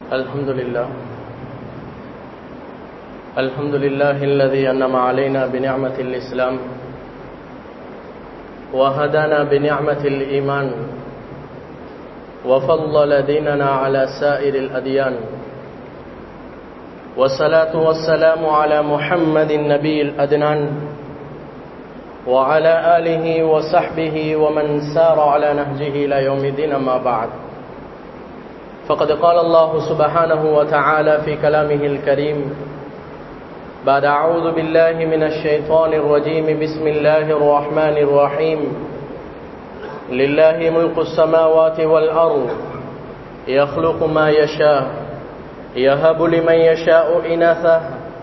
الحمد لله الحمد لله الذي أنم علينا بنعمة الإسلام وهدانا بنعمة الإيمان وفضل ديننا على سائر الأديان والصلاة والسلام على محمد النبي الأدنان وعلى آله وصحبه ومن سار على نهجه إلى يوم الدين ما بعد فقد قال الله سبحانه وتعالى في كلامه الكريم بعد أعوذ بالله من الشيطان الرجيم بسم الله الرحمن الرحيم لله ملك السماوات والأرض يخلق ما يشاء يهب لمن يشاء إناثا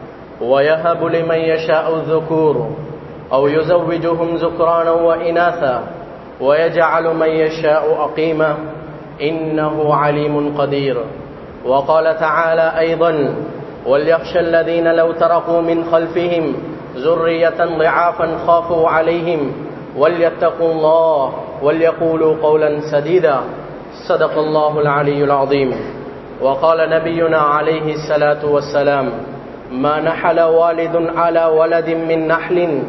ويهب لمن يشاء الذكور أو يزوجهم ذكرانا وإناثا ويجعل من يشاء أقيما إنه عليم قدير وقال تعالى أيضا وليخشى الذين لو تركوا من خلفهم ذرية ضعافا خافوا عليهم وليتقوا الله وليقولوا قولا سديدا صدق الله العلي العظيم وقال نبينا عليه الصلاة والسلام ما نحل والد على ولد من نحل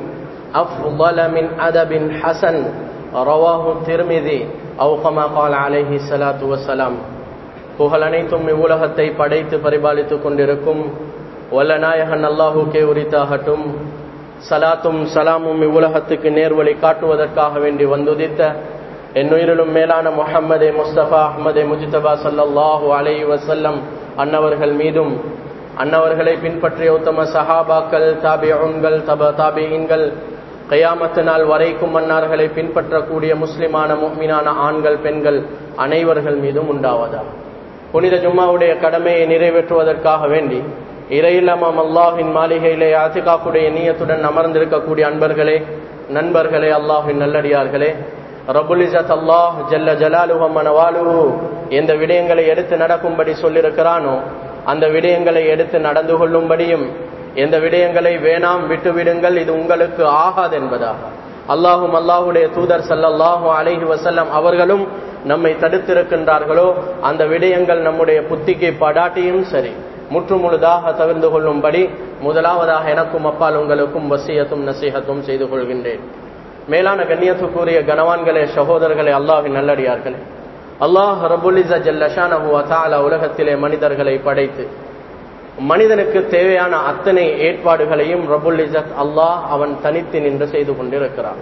أفضل من أدب حسن رواه الترمذي أو كما قال عليه الصلاة والسلام புகழ் அனைத்தும் இவ்வுலகத்தை படைத்து பரிபாலித்துக் கொண்டிருக்கும் வல்ல நாயகன் அல்லாஹுக்கே உரித்தாகட்டும் சலாத்தும் சலாமும் இவ்வுலகத்துக்கு நேர்வழி காட்டுவதற்காக வேண்டி வந்துதித்த என்னுயிரிலும் மேலான முஹம்மதே முஸ்தபா அஹ்மதே முஜிதபா சல்லாஹூ அலை வசல்லம் அன்னவர்கள் மீதும் அன்னவர்களை பின்பற்றிய உத்தம சஹாபாக்கள் தாபியன்கள் தப தாபியின்கள் கையாமத்து நாள் வரைக்கும் மன்னார்களை பின்பற்றக்கூடிய முஸ்லிமான மீனான ஆண்கள் பெண்கள் அனைவர்கள் மீதும் உண்டாவதா புனித ஜும்மாவுடைய கடமையை நிறைவேற்றுவதற்காக வேண்டி இறையில்லமாம் அல்லாஹின் மாளிகையிலே ஆசிகாக்குடைய நீயத்துடன் அமர்ந்திருக்கக்கூடிய அன்பர்களே நண்பர்களே அல்லாஹின் நல்லடியார்களே ரபுலிசத் அல்லாஹ் ஜல்ல ஜலாலுஹம்மனவாலுஹு எந்த விடயங்களை எடுத்து நடக்கும்படி சொல்லியிருக்கிறானோ அந்த விடயங்களை எடுத்து நடந்து கொள்ளும்படியும் எந்த விடயங்களை வேணாம் விட்டுவிடுங்கள் இது உங்களுக்கு ஆகாது என்பதாக அல்லாஹும் அல்லாஹுடைய தூதர் சல்லல்லாஹு அலைஹி வசல்லம் அவர்களும் நம்மை தடுத்திருக்கின்றார்களோ அந்த விடயங்கள் நம்முடைய புத்திக்கு படாட்டியும் சரி முற்றுமுழுதாக தவிர்ந்து கொள்ளும்படி முதலாவதாக எனக்கும் அப்பால் உங்களுக்கும் வசியத்தும் நசீகத்தும் செய்து கொள்கின்றேன் மேலான கண்ணியத்துக்குரிய கனவான்களே சகோதரர்களே அல்லாஹின் நல்லடியார்களே அல்லாஹ் ரபுலிச ஜல்லஷான உலகத்திலே மனிதர்களை படைத்து மனிதனுக்கு தேவையான அத்தனை ஏற்பாடுகளையும் ரபுல் இசத் அல்லாஹ் அவன் தனித்து நின்று செய்து கொண்டிருக்கிறான்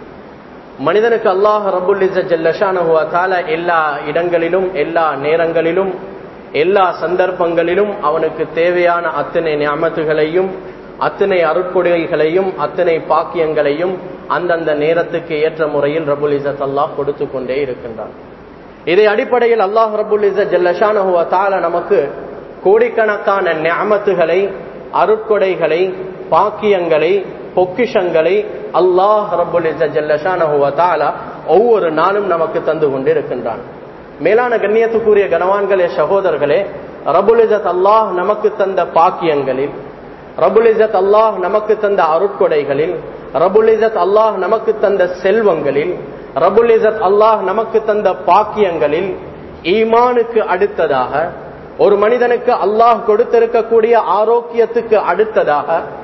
மனிதனுக்கு அல்லாஹ் ரபுல் இசத் ஜல்லஷான எல்லா இடங்களிலும் எல்லா நேரங்களிலும் எல்லா சந்தர்ப்பங்களிலும் அவனுக்கு தேவையான அத்தனை ஞாபகங்களையும் அத்தனை அருட்கொடைகளையும் அத்தனை பாக்கியங்களையும் அந்தந்த நேரத்துக்கு ஏற்ற முறையில் ரபுல் இசத் அல்லாஹ் கொடுத்து கொண்டே இருக்கின்றான் இதை அடிப்படையில் அல்லாஹ் ரபுல் இசத் ஜல்லஷானஹுவ தால நமக்கு கோடிக்கணக்கான ஞாமத்துகளை அருட்கொடைகளை பாக்கியங்களை பொக்கிஷங்களை அல்லாஹ் ரபுல் ஜல்லஷான ஒவ்வொரு நாளும் நமக்கு தந்து கொண்டிருக்கின்றான் மேலான கண்ணியத்துக்குரிய கனவான்களே சகோதரர்களே ரபுலிசத் அல்லாஹ் நமக்கு தந்த பாக்கியங்களில் ரபுலிசத் அல்லாஹ் நமக்கு தந்த அருட்கொடைகளில் ரபுலிசத் அல்லாஹ் நமக்கு தந்த செல்வங்களில் ரபுலிசத் அல்லாஹ் நமக்கு தந்த பாக்கியங்களில் ஈமானுக்கு அடுத்ததாக ஒரு மனிதனுக்கு அல்லாஹ் கொடுத்திருக்கக்கூடிய ஆரோக்கியத்துக்கு அடுத்ததாக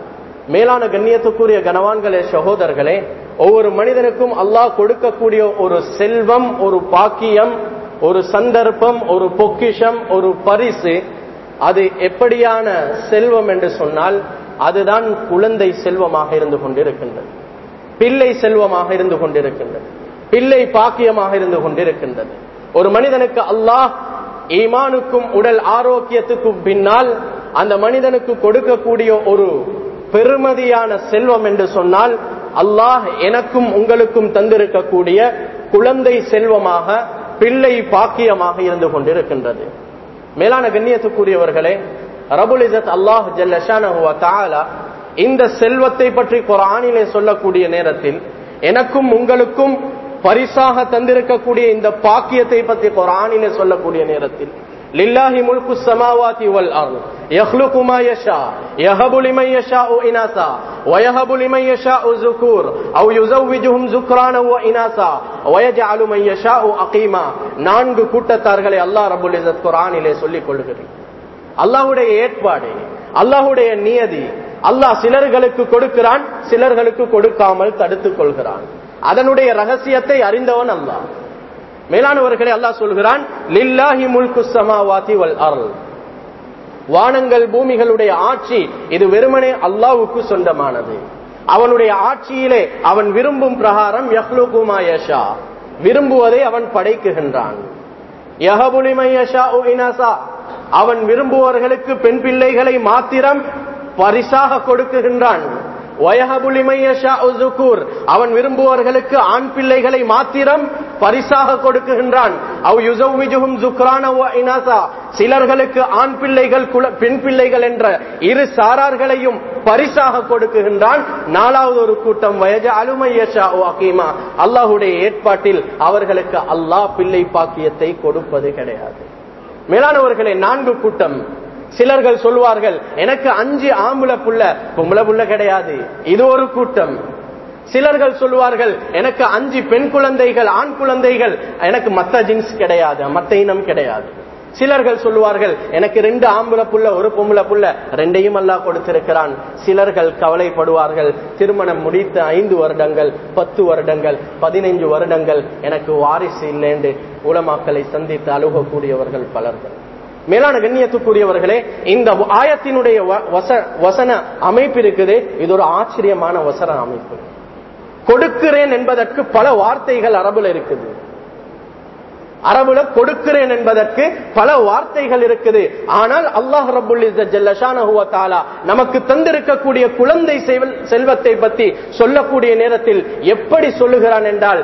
மேலான கண்ணியத்துக்குரிய கனவான்களே சகோதரர்களே ஒவ்வொரு மனிதனுக்கும் அல்லாஹ் கொடுக்கக்கூடிய ஒரு செல்வம் ஒரு பாக்கியம் ஒரு சந்தர்ப்பம் ஒரு பொக்கிஷம் ஒரு பரிசு அது எப்படியான செல்வம் என்று சொன்னால் அதுதான் குழந்தை செல்வமாக இருந்து கொண்டிருக்கின்றது பிள்ளை செல்வமாக இருந்து கொண்டிருக்கின்றது பிள்ளை பாக்கியமாக இருந்து கொண்டிருக்கின்றது ஒரு மனிதனுக்கு அல்லாஹ் ஈமானுக்கும் உடல் ஆரோக்கியத்துக்கும் பின்னால் அந்த மனிதனுக்கு கொடுக்கக்கூடிய ஒரு பெருமதியான செல்வம் என்று சொன்னால் அல்லாஹ் எனக்கும் உங்களுக்கும் தந்திருக்கக்கூடிய குழந்தை செல்வமாக பிள்ளை பாக்கியமாக இருந்து கொண்டிருக்கின்றது மேலான கண்ணியத்துக்குரியவர்களே ரபுலிசத் அல்லாஹ் ஜல்லஷான இந்த செல்வத்தை பற்றி குரானிலே சொல்லக்கூடிய நேரத்தில் எனக்கும் உங்களுக்கும் பரிசாக தந்திருக்கக்கூடிய இந்த பாக்கியத்தை பற்றி குரானிலே சொல்லக்கூடிய நேரத்தில் லில்லாஹி முல்கு ஸமாவாதி வல் அர்த் யஹ்லுகு மா யஷா யஹபு லிமன் யஷாஉ இனாசா ويهب لمن يشاء الذكور او يزوجهم ذكرانا واناثا ويجعل من يشاء عقيما நான்கு கூட்டத்தார்களை அல்லாஹ் ரப்பல் இஸ்ஸத் குர்ஆனிலே சொல்லிக் கொள்கிறார் அல்லாஹ்வுடைய ஏற்பாடு அல்லாஹ்வுடைய நியதி அல்லாஹ் சிலர்களுக்கு கொடுக்கிறான் சிலர்களுக்கு கொடுக்காமல் தடுத்துக் கொள்கிறான் அதனுடைய ரகசியத்தை அறிந்தவன் அல்லாஹ் மேலானவர்களை அல்லாஹ் சொல்கிறான் லில்லாஹி முல்கு ஸமாவாதி வல் அர்ல் வானங்கள் பூமிகளுடைய ஆட்சி இது வெறுமனே அல்லாஹ்வுக்கு சொந்தமானது அவனுடைய ஆட்சியிலே அவன் விரும்பும் பிரகாரம் யஹ்லுகுமா யஷா விரும்புவதை அவன் படைக்குகின்றான் யஹபுலிமை யஷா இனசா அவன் விரும்புவர்களுக்கு பெண் பிள்ளைகளை மாத்திரம் பரிசாக கொடுக்குகின்றான் அவன் விரும்புவர்களுக்கு ஆண் பிள்ளைகளை மாத்திரம் பரிசாக கொடுக்குகின்றான் சிலர்களுக்கு ஆண் பிள்ளைகள் பெண் பிள்ளைகள் என்ற இரு சாரார்களையும் பரிசாக கொடுக்குகின்றான் நாலாவது ஒரு கூட்டம் வயது அலுமையஷா அகீமா அல்லாஹுடைய ஏற்பாட்டில் அவர்களுக்கு அல்லாஹ் பிள்ளை பாக்கியத்தை கொடுப்பது கிடையாது மேலானவர்களே நான்கு கூட்டம் சிலர்கள் சொல்வார்கள் எனக்கு அஞ்சு ஆம்புல புள்ள பொம்பளை புள்ள கிடையாது இது ஒரு கூட்டம் சிலர்கள் சொல்லுவார்கள் எனக்கு அஞ்சு பெண் குழந்தைகள் ஆண் குழந்தைகள் எனக்கு மத்த ஜின்ஸ் கிடையாது மத்த இனம் கிடையாது சிலர்கள் சொல்லுவார்கள் எனக்கு ரெண்டு ஆம்புல புள்ள ஒரு பொம்பளை புள்ள ரெண்டையும் அல்லா கொடுத்திருக்கிறான் சிலர்கள் கவலைப்படுவார்கள் திருமணம் முடித்த ஐந்து வருடங்கள் பத்து வருடங்கள் பதினைஞ்சு வருடங்கள் எனக்கு வாரிசு இல்லைன்னு உலமாக்களை சந்தித்து அழுகக்கூடியவர்கள் பலர்கள் மேலான கண்ணியத்துக்குரியவர்களே இந்த ஆயத்தினுடைய வசன அமைப்பு இருக்குது இது ஒரு ஆச்சரியமான வசன அமைப்பு கொடுக்கிறேன் என்பதற்கு பல வார்த்தைகள் அரபுல இருக்குது அரபுல கொடுக்கிறேன் என்பதற்கு பல வார்த்தைகள் இருக்குது ஆனால் அல்லாஹ் ரபுல் தாலா நமக்கு தந்திருக்கக்கூடிய குழந்தை செல்வத்தை பத்தி சொல்லக்கூடிய நேரத்தில் எப்படி சொல்லுகிறான் என்றால்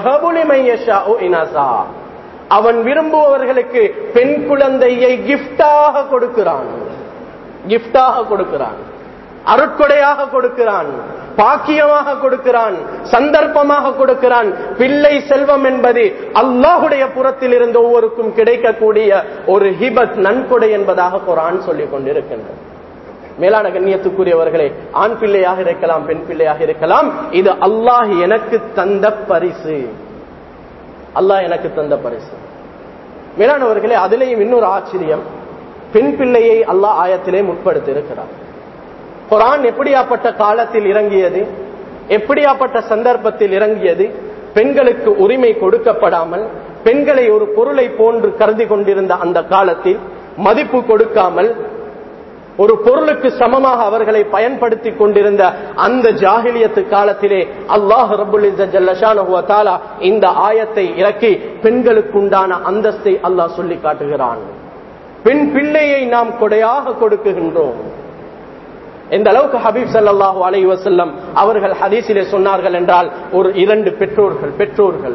அவன் விரும்புபவர்களுக்கு பெண் குழந்தையை கிஃப்டாக கொடுக்கிறான் கிஃப்டாக கொடுக்கிறான் அருட்கொடையாக கொடுக்கிறான் பாக்கியமாக கொடுக்கிறான் சந்தர்ப்பமாக கொடுக்கிறான் பிள்ளை செல்வம் என்பது அல்லாஹுடைய புறத்தில் இருந்து ஒவ்வொருக்கும் கிடைக்கக்கூடிய ஒரு ஹிபத் நன்கொடை என்பதாக குரான் சொல்லிக் கொண்டிருக்கின்றது மேலான கண்ணியத்துக்குரியவர்களே ஆண் பிள்ளையாக இருக்கலாம் பெண் பிள்ளையாக இருக்கலாம் இது அல்லாஹ் எனக்கு தந்த பரிசு அல்லாஹ் எனக்கு தந்த பரிசு மேலானவர்களே அதிலேயும் இன்னொரு ஆச்சரியம் பெண் பிள்ளையை அல்லாஹ் ஆயத்திலே முற்படுத்தி இருக்கிறார் குரான் எப்படியாப்பட்ட காலத்தில் இறங்கியது எப்படியாப்பட்ட சந்தர்ப்பத்தில் இறங்கியது பெண்களுக்கு உரிமை கொடுக்கப்படாமல் பெண்களை ஒரு பொருளை போன்று கருதி கொண்டிருந்த அந்த காலத்தில் மதிப்பு கொடுக்காமல் ஒரு பொருளுக்கு சமமாக அவர்களை பயன்படுத்தி கொண்டிருந்த அந்த ஜாகிலியத்து காலத்திலே அல்லாஹ் ரபுல் தாலா இந்த ஆயத்தை இறக்கி பெண்களுக்குண்டான அந்தஸ்தை அல்லாஹ் சொல்லி காட்டுகிறான் பெண் பிள்ளையை நாம் கொடையாக கொடுக்குகின்றோம் எந்த அளவுக்கு ஹபீப் சல்லாஹூ அலை வசல்லம் அவர்கள் ஹதீஸிலே சொன்னார்கள் என்றால் ஒரு இரண்டு பெற்றோர்கள் பெற்றோர்கள்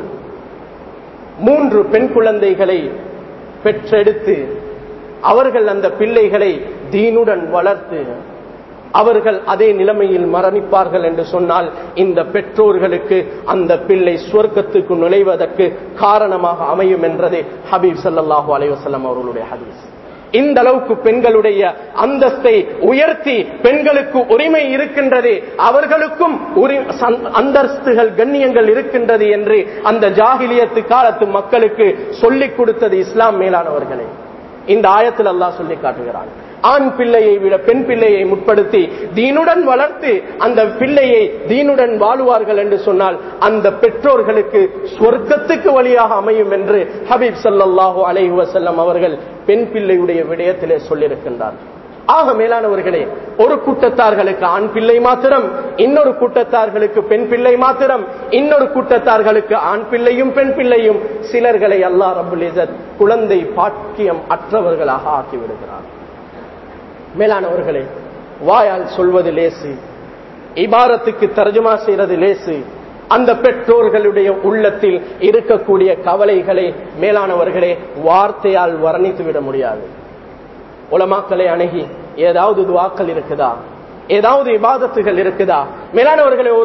மூன்று பெண் குழந்தைகளை பெற்றெடுத்து அவர்கள் அந்த பிள்ளைகளை தீனுடன் வளர்த்து அவர்கள் அதே நிலைமையில் மரணிப்பார்கள் என்று சொன்னால் இந்த பெற்றோர்களுக்கு அந்த பிள்ளை சுவர்க்கத்துக்கு நுழைவதற்கு காரணமாக அமையும் என்றது ஹபீப் சல்லாஹூ அலைவசல்லம் அவர்களுடைய ஹதீஸ் இந்த அளவுக்கு பெண்களுடைய அந்தஸ்தை உயர்த்தி பெண்களுக்கு உரிமை இருக்கின்றது அவர்களுக்கும் அந்தஸ்துகள் கண்ணியங்கள் இருக்கின்றது என்று அந்த ஜாகிலியத்து காலத்து மக்களுக்கு சொல்லிக் கொடுத்தது இஸ்லாம் மேலானவர்களே இந்த ஆயத்தில் அல்லாஹ் சொல்லி காட்டுகிறான் ஆண் பிள்ளையை விட பெண் பிள்ளையை முற்படுத்தி தீனுடன் வளர்த்து அந்த பிள்ளையை தீனுடன் வாழுவார்கள் என்று சொன்னால் அந்த பெற்றோர்களுக்கு சொர்க்கத்துக்கு வழியாக அமையும் என்று ஹபீப் சல்லாஹூ அலைஹி வசல்லம் அவர்கள் பெண் பிள்ளையுடைய விடயத்திலே சொல்லியிருக்கின்றார் ஆக மேலானவர்களே ஒரு கூட்டத்தார்களுக்கு ஆண் பிள்ளை மாத்திரம் இன்னொரு கூட்டத்தார்களுக்கு பெண் பிள்ளை மாத்திரம் இன்னொரு கூட்டத்தார்களுக்கு ஆண் பிள்ளையும் பெண் பிள்ளையும் சிலர்களை அல்லா ரபுல் குழந்தை பாக்கியம் அற்றவர்களாக ஆக்கிவிடுகிறார் மேலானவர்களே வாயால் சொல்வது லேசு இபாரத்துக்கு தர்ஜுமா செய்யறது லேசு அந்த பெற்றோர்களுடைய உள்ளத்தில் இருக்கக்கூடிய கவலைகளை மேலானவர்களே வார்த்தையால் வர்ணித்து விட முடியாது உலமாக்களை அணுகி ஏதாவது துவாக்கள் இருக்குதா ஏதாவது இபாதத்துகள் இருக்குதா மேலானவர்களே ஒரு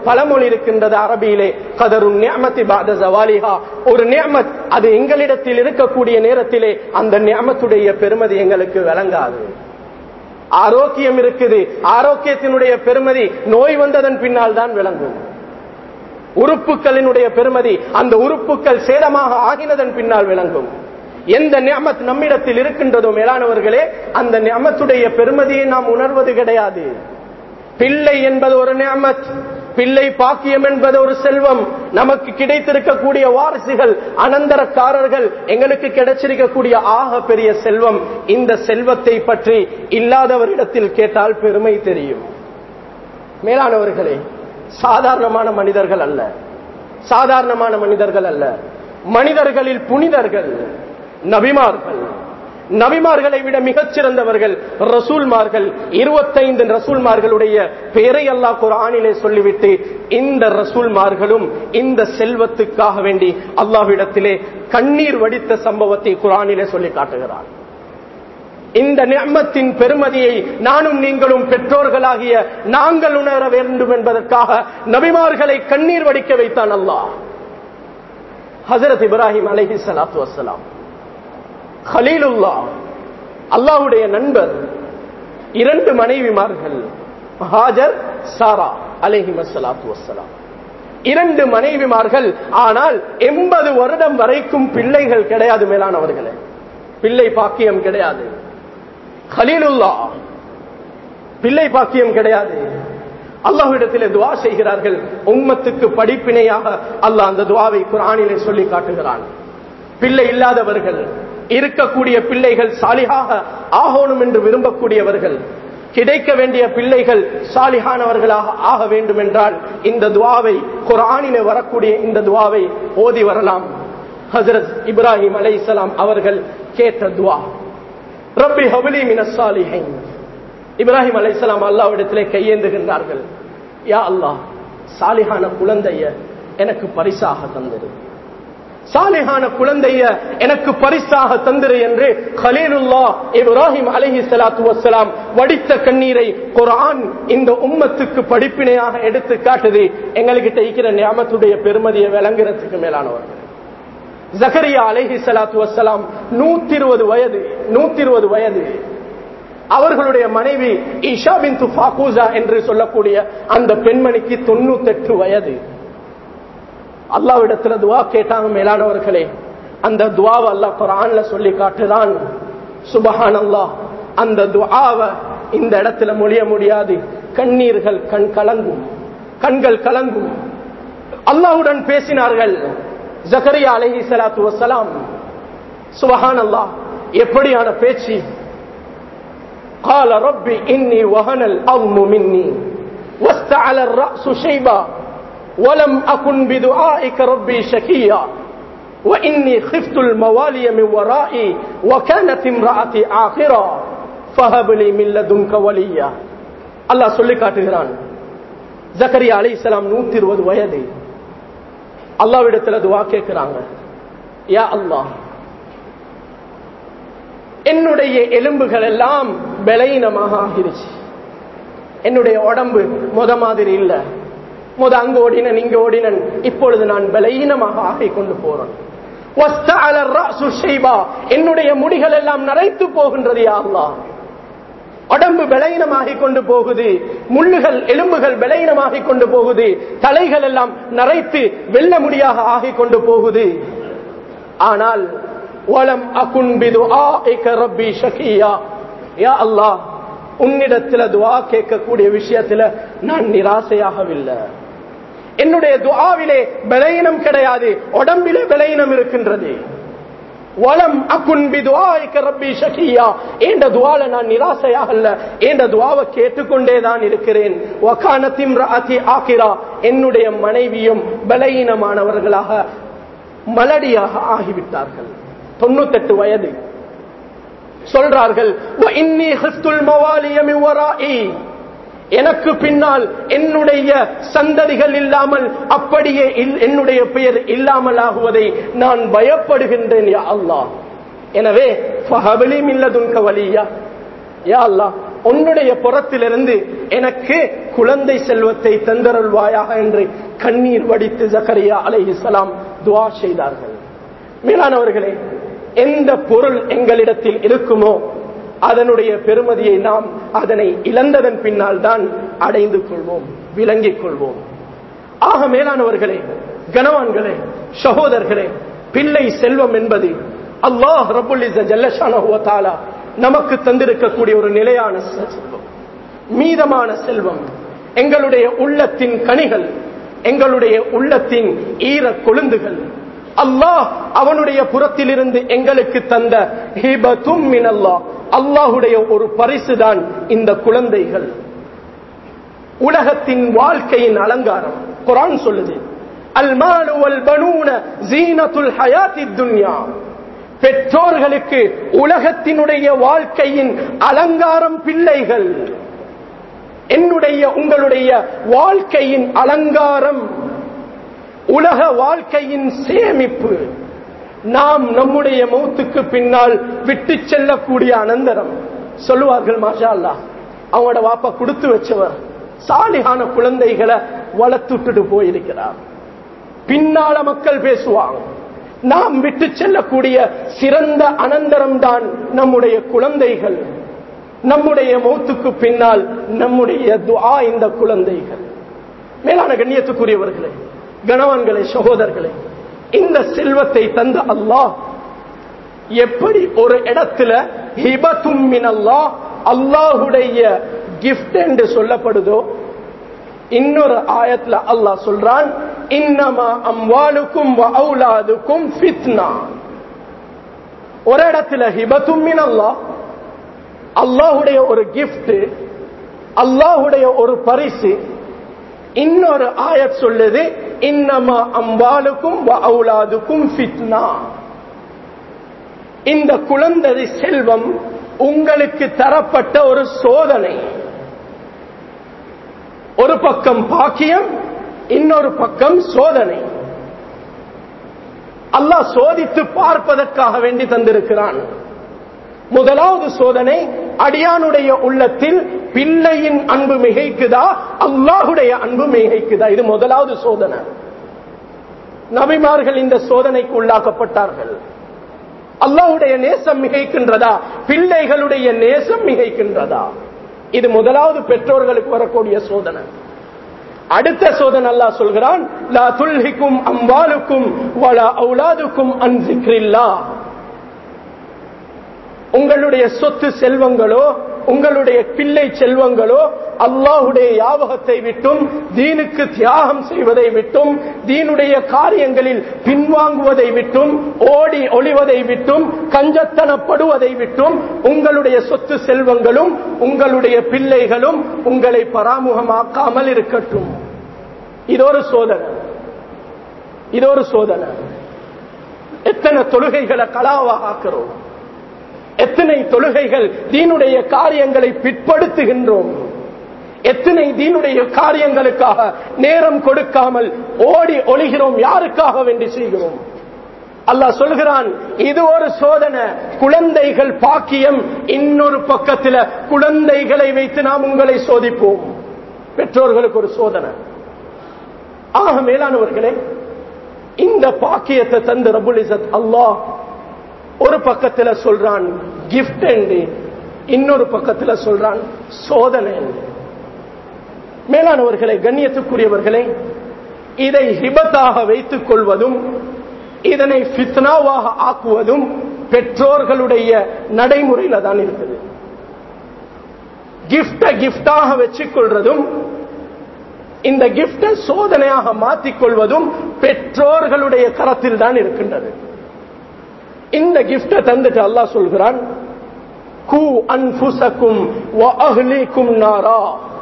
பழமொழி இருக்கின்றது அரபியிலே கதரு நியமத்தி பாத ஜவாலிஹா ஒரு நியமத் அது எங்களிடத்தில் இருக்கக்கூடிய நேரத்திலே அந்த நியமத்துடைய பெருமதி எங்களுக்கு விளங்காது ஆரோக்கியம் இருக்குது ஆரோக்கியத்தினுடைய பெருமதி நோய் வந்ததன் பின்னால் தான் விளங்கும் உறுப்புகளினுடைய பெருமதி அந்த உறுப்புகள் சேதமாக ஆகினதன் பின்னால் விளங்கும் எந்த நியமத் நம்மிடத்தில் இருக்கின்றதோ மேலானவர்களே அந்த நியமத்துடைய பெருமதியை நாம் உணர்வது கிடையாது பிள்ளை என்பது ஒரு நியமத் பிள்ளை பாக்கியம் என்பது ஒரு செல்வம் நமக்கு கிடைத்திருக்கக்கூடிய வாரிசுகள் அனந்தரக்காரர்கள் எங்களுக்கு கிடைச்சிருக்கக்கூடிய ஆக பெரிய செல்வம் இந்த செல்வத்தை பற்றி இல்லாதவரிடத்தில் கேட்டால் பெருமை தெரியும் மேலானவர்களே சாதாரணமான மனிதர்கள் அல்ல சாதாரணமான மனிதர்கள் அல்ல மனிதர்களில் புனிதர்கள் நபிமார்கள் நபிமார்களை விட மிகச் சிறந்தவர்கள் ரசூல்மார்கள் இருபத்தைந்து ரசூல்மார்களுடைய பெயரை அல்லாஹ் குரானிலே சொல்லிவிட்டு இந்த ரசூல்மார்களும் இந்த செல்வத்துக்காக வேண்டி அல்லாஹ்விடத்திலே கண்ணீர் வடித்த சம்பவத்தை குரானிலே சொல்லி காட்டுகிறார் இந்த நியமத்தின் பெருமதியை நானும் நீங்களும் பெற்றோர்களாகிய நாங்கள் உணர வேண்டும் என்பதற்காக நபிமார்களை கண்ணீர் வடிக்க வைத்தான் அல்லாஹ் ஹசரத் இப்ராஹிம் அலஹி சலாத்து வசலாம் ஹலீலுல்லா அல்லாஹுடைய நண்பர் இரண்டு மனைவிமார்கள் ஹாஜர் சாரா அலேஹி சலாத்து வசலாம் இரண்டு மனைவிமார்கள் ஆனால் எண்பது வருடம் வரைக்கும் பிள்ளைகள் கிடையாது மேலானவர்களே பிள்ளை பாக்கியம் கிடையாது ஹலீலுல்லா பிள்ளை பாக்கியம் கிடையாது அல்லாஹ்விடத்தில் துவா செய்கிறார்கள் உம்மத்துக்கு படிப்பினையாக அல்லாஹ் அந்த துவாவை குரானிலே சொல்லி காட்டுகிறான் பிள்ளை இல்லாதவர்கள் இருக்கக்கூடிய பிள்ளைகள் சாலிகாக ஆகணும் என்று விரும்பக்கூடியவர்கள் கிடைக்க வேண்டிய பிள்ளைகள் சாலிகானவர்களாக ஆக வேண்டும் என்றால் இந்த துவாவை குரானிலே வரக்கூடிய இந்த துவாவை ஓதி வரலாம் ஹசரத் இப்ராஹிம் அலை அவர்கள் கேட்ட துவா ரப்பி ஹபலி மினசாலிஹைன் இப்ராஹிம் அலை இஸ்லாம் அல்லாவிடத்திலே கையேந்துகின்றார்கள் யா அல்லாஹ் சாலிஹான குழந்தைய எனக்கு பரிசாக தந்திரு சாலிஹான குழந்தைய எனக்கு பரிசாக தந்திரு என்று ஹலீலுல்லா இப்ராஹிம் அலஹி சலாத்து வசலாம் வடித்த கண்ணீரை குரான் இந்த உம்மத்துக்கு படிப்பினையாக எடுத்து காட்டுது எங்கள்கிட்ட இருக்கிற ஞாபகத்துடைய பெருமதியை விளங்குறதுக்கு மேலானவர்கள் ஜக்கரியா அலஹி சலாத்து வசலாம் நூத்தி இருபது வயது நூத்தி இருபது வயது அவர்களுடைய மனைவி இஷா பின் துஃபாகூசா என்று சொல்லக்கூடிய அந்த பெண்மணிக்கு தொண்ணூத்தெட்டு வயது அல்லாவிடத்துல துவா கேட்டாங்க மேலானவர்களே அந்த துவாவை அல்லா குரான்ல சொல்லி காட்டுதான் சுபஹான் அல்லாஹ் அந்த துவாவை இந்த இடத்துல மொழிய முடியாது கண்ணீர்கள் கண் கலங்கும் கண்கள் கலங்கும் அல்லாவுடன் பேசினார்கள் ஜக்கரியா அலஹி சலாத்து வசலாம் சுபஹான் அல்லாஹ் எப்படியான பேச்சு قال رب إني وهن الأظم مني واستعل الرأس شيبا ولم أكن بدعائك ربي شكيا وإني خفت الموالي من ورائي وكانت امرأتي آخرا فهب لي من لدنك وليا الله சொல்லி காட்டுகிறான் ஜக்கரியா அலி இஸ்லாம் நூத்தி இருபது வயது அல்லாவிடத்துல துவா கேட்கிறாங்க யா அல்லாஹ் என்னுடைய எலும்புகள் எல்லாம் பலவீனமாக ஆகிருச்சு என்னுடைய உடம்பு முத மாதிரி இல்ல முத அங்க ஓடினன் இங்க ஓடினன் இப்பொழுது நான் பலவீனமாக ஆகி கொண்டு போறேன் என்னுடைய முடிகள் எல்லாம் நரைத்து போகின்றது யாருலா உடம்பு பலவீனமாகி கொண்டு போகுது முள்ளுகள் எலும்புகள் பலவீனமாகி கொண்டு போகுது தலைகள் எல்லாம் நரைத்து வெள்ள முடியாக ஆகி கொண்டு போகுது ஆனால் வலம் அகுன் பிது ரப்பி ஷகியா யா அல்லாஹ் உன்னிடத்துல துவா கேட்கக்கூடிய விஷயத்துல நான் நிராசையாகவில்லை என்னுடைய துவாவிலே பலயினம் கிடையாது உடம்பிலே பலயினம் இருக்கின்றது வலம் அகுன் பிதுவாய்க்க ரப்பி ஷகியா என்ற துவால நான் நிராசையாக அல்ல என்ற துவாவை கேட்டுக்கொண்டே தான் இருக்கிறேன் வகானத்திம் ராத்தி ஆகிரா என்னுடைய மனைவியும் பலகீனமானவர்களாக மலடியாக ஆகிவிட்டார்கள் தொண்ணூத்தெட்டு வயது சொல்றார்கள் எனக்கு பின்னால் என்னுடைய சந்ததிகள் இல்லாமல் அப்படியே என்னுடைய பெயர் இல்லாமல் ஆகுவதை நான் பயப்படுகின்றேன் யா அல்லா எனவே மில்லதுன்க வலியா யா அல்லா உன்னுடைய புறத்திலிருந்து எனக்கு குழந்தை செல்வத்தை தந்தருள்வாயாக என்று கண்ணீர் வடித்து ஜக்கரியா அலைஹிஸ்ஸலாம் துவா செய்தார்கள் மேலானவர்களே எந்த பொருள் எங்களிடத்தில் இருக்குமோ அதனுடைய பெருமதியை நாம் அதனை இழந்ததன் பின்னால் தான் அடைந்து கொள்வோம் விளங்கிக் கொள்வோம் ஆக மேலானவர்களே கனவான்களே சகோதரர்களே பிள்ளை செல்வம் என்பது அல்லாஹ் ரபுல் ஜல்லஷானா நமக்கு தந்திருக்கக்கூடிய ஒரு நிலையான செல்வம் மீதமான செல்வம் எங்களுடைய உள்ளத்தின் கனிகள் எங்களுடைய உள்ளத்தின் ஈர கொழுந்துகள் அல்லாஹ் அவனுடைய புறத்திலிருந்து எங்களுக்கு தந்த ஹிபத்தும் மினல்லாஹ் அல்லாஹுடைய ஒரு பரிசுதான் இந்த குழந்தைகள் உலகத்தின் வாழ்க்கையின் அலங்காரம் குரான் சொல்லுது அல்மாலு வல் பனூன ஜீனத்துல் ஹயாத்தி துன்யா பெற்றோர்களுக்கு உலகத்தினுடைய வாழ்க்கையின் அலங்காரம் பிள்ளைகள் என்னுடைய உங்களுடைய வாழ்க்கையின் அலங்காரம் உலக வாழ்க்கையின் சேமிப்பு நாம் நம்முடைய மௌத்துக்கு பின்னால் விட்டு செல்லக்கூடிய அனந்தரம் சொல்லுவார்கள் மாஷா அல்லா அவங்களோட வாப்பா கொடுத்து வச்சவர் சாலிகான குழந்தைகளை வளர்த்துட்டு போயிருக்கிறார் பின்னால மக்கள் பேசுவாங்க நாம் விட்டு செல்லக்கூடிய சிறந்த அனந்தரம் தான் நம்முடைய குழந்தைகள் நம்முடைய மௌத்துக்கு பின்னால் நம்முடைய துஆ இந்த குழந்தைகள் மேலான கண்ணியத்துக்குரியவர்களே கணவன்களே சகோதரர்களே இந்த செல்வத்தை தந்த அல்லாஹ் எப்படி ஒரு இடத்துல ஹிபத்தும் மினல்லாஹ் அல்லாஹுடைய கிஃப்ட் என்று சொல்லப்படுதோ இன்னொரு ஆயத்துல அல்லாஹ் சொல்றான் இன்னமா அம்வாலுக்கும் அவுலாதுக்கும் ஃபித்னா ஒரு இடத்துல ஹிபத்தும் மினல்லாஹ் அல்லாஹுடைய ஒரு கிஃப்ட் அல்லாஹுடைய ஒரு பரிசு இன்னொரு ஆயத் சொல்லுது இன்னமா அம்பாலுக்கும் அவுலாதுக்கும் ஃபித்னா இந்த குழந்தை செல்வம் உங்களுக்கு தரப்பட்ட ஒரு சோதனை ஒரு பக்கம் பாக்கியம் இன்னொரு பக்கம் சோதனை அல்லாஹ் சோதித்து பார்ப்பதற்காக வேண்டி தந்திருக்கிறான் முதலாவது சோதனை அடியானுடைய உள்ளத்தில் பிள்ளையின் அன்பு மிகைக்குதா அல்லாஹுடைய அன்பு மிகைக்குதா இது முதலாவது சோதனை நபிமார்கள் இந்த சோதனைக்கு உள்ளாக்கப்பட்டார்கள் அல்லாஹுடைய நேசம் மிகைக்கின்றதா பிள்ளைகளுடைய நேசம் மிகைக்கின்றதா இது முதலாவது பெற்றோர்களுக்கு வரக்கூடிய சோதனை அடுத்த சோதனை அல்லாஹ் சொல்கிறான் லா துல்ஹிக்கும் அம்பாலுக்கும் வலா அவுலாதுக்கும் அன்சிக்ரில்லா உங்களுடைய சொத்து செல்வங்களோ உங்களுடைய பிள்ளை செல்வங்களோ அல்லாஹுடைய யாபகத்தை விட்டும் தீனுக்கு தியாகம் செய்வதை விட்டும் தீனுடைய காரியங்களில் பின்வாங்குவதை விட்டும் ஓடி ஒளிவதை விட்டும் கஞ்சத்தனப்படுவதை விட்டும் உங்களுடைய சொத்து செல்வங்களும் உங்களுடைய பிள்ளைகளும் உங்களை பராமுகமாக்காமல் இருக்கட்டும் இதொரு சோதனை இதொரு சோதனை எத்தனை தொழுகைகளை கலாவாக ஆக்கிறோம் எத்தனை தொழுகைகள் தீனுடைய காரியங்களை பிற்படுத்துகின்றோம் எத்தனை தீனுடைய காரியங்களுக்காக நேரம் கொடுக்காமல் ஓடி ஒளிகிறோம் யாருக்காக வேண்டி செய்கிறோம் அல்லாஹ் சொல்கிறான் இது ஒரு சோதனை குழந்தைகள் பாக்கியம் இன்னொரு பக்கத்தில் குழந்தைகளை வைத்து நாம் உங்களை சோதிப்போம் பெற்றோர்களுக்கு ஒரு சோதனை ஆக மேலானவர்களே இந்த பாக்கியத்தை தந்து ரபுல் இசத் அல்லாஹ் ஒரு பக்கத்துல சொல்றான் கிஃப்ட் என்று இன்னொரு பக்கத்துல சொல்றான் சோதனை என்று மேலானவர்களை கண்ணியத்துக்குரியவர்களே இதை ஹிபத்தாக வைத்துக் கொள்வதும் இதனை ஃபித்னாவாக ஆக்குவதும் பெற்றோர்களுடைய நடைமுறையில தான் இருக்குது கிஃப்ட கிஃப்டாக வச்சுக் கொள்றதும் இந்த கிஃப்ட சோதனையாக மாற்றிக்கொள்வதும் பெற்றோர்களுடைய கரத்தில் தான் இருக்கின்றது இந்த கிஃப்ட தந்துட்டு அல்லாஹ் சொல்கிறான் கு அன்புசக்கும் அஹ்லிக்கும் நாரா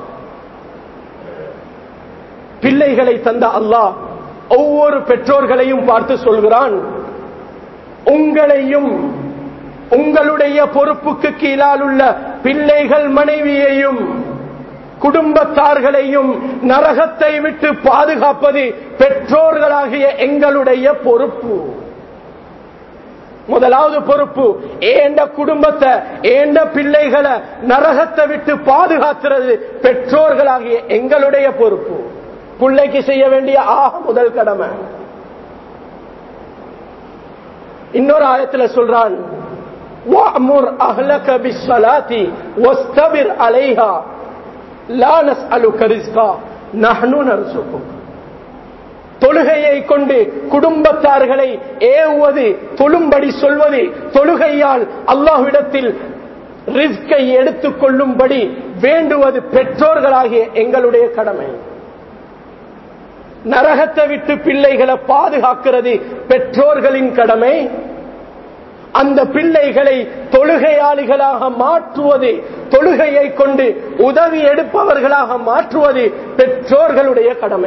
பிள்ளைகளை தந்த அல்லாஹ் ஒவ்வொரு பெற்றோர்களையும் பார்த்து சொல்கிறான் உங்களையும் உங்களுடைய பொறுப்புக்கு கீழால் உள்ள பிள்ளைகள் மனைவியையும் குடும்பத்தார்களையும் நரகத்தை விட்டு பாதுகாப்பது பெற்றோர்களாகிய எங்களுடைய பொறுப்பு முதலாவது பொறுப்பு ஏண்ட குடும்பத்தை ஏண்ட பிள்ளைகளை நரகத்தை விட்டு பாதுகாக்கிறது பெற்றோர்களாகிய எங்களுடைய பொறுப்பு பிள்ளைக்கு செய்ய வேண்டிய ஆக முதல் கடமை இன்னொரு ஆயத்துல சொல்றான் وَأْمُرْ أَهْلَكَ بِالصَّلَاةِ وَاسْتَبِرْ عَلَيْهَا لَا نَسْأَلُكَ رِزْقًا نَحْنُ نَرْزُقُكَ தொழுகையை கொண்டு குடும்பத்தார்களை ஏவுவது தொழும்படி சொல்வது தொழுகையால் அல்லாஹ்விடத்தில் ரிஸ்கை எடுத்துக் கொள்ளும்படி வேண்டுவது பெற்றோர்களாகிய எங்களுடைய கடமை நரகத்தை விட்டு பிள்ளைகளை பாதுகாக்கிறது பெற்றோர்களின் கடமை அந்த பிள்ளைகளை தொழுகையாளிகளாக மாற்றுவது தொழுகையை கொண்டு உதவி எடுப்பவர்களாக மாற்றுவது பெற்றோர்களுடைய கடமை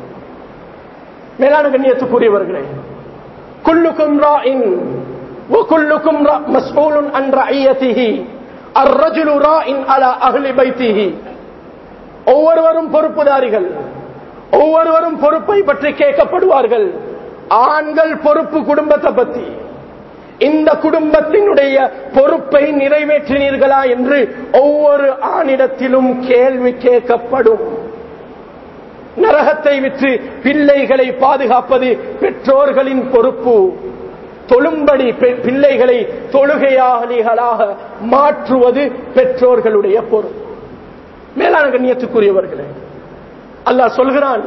மேலான கண்ணியத்துக்குரியவர்களே குல்லுக்கும் ராயின் وكلكم مسؤول عن رعيته الرجل راء على اهل بيته ஒவ்வொருவரும் பொறுப்புதாரிகள் ஒவ்வொருவரும் பொறுப்பை பற்றி கேட்கப்படுவார்கள் ஆண்கள் பொறுப்பு குடும்பத்தை பற்றி இந்த குடும்பத்தினுடைய பொறுப்பை நிறைவேற்றினீர்களா என்று ஒவ்வொரு ஆணிடத்திலும் கேள்வி கேட்கப்படும் நரகத்தை விற்று பிள்ளைகளை பாதுகாப்பது பெற்றோர்களின் பொறுப்பு தொழும்படி பிள்ளைகளை தொழுகையாளிகளாக மாற்றுவது பெற்றோர்களுடைய பொறுப்பு மேலான கண்ணியத்துக்குரியவர்களே அல்லாஹ் சொல்கிறான்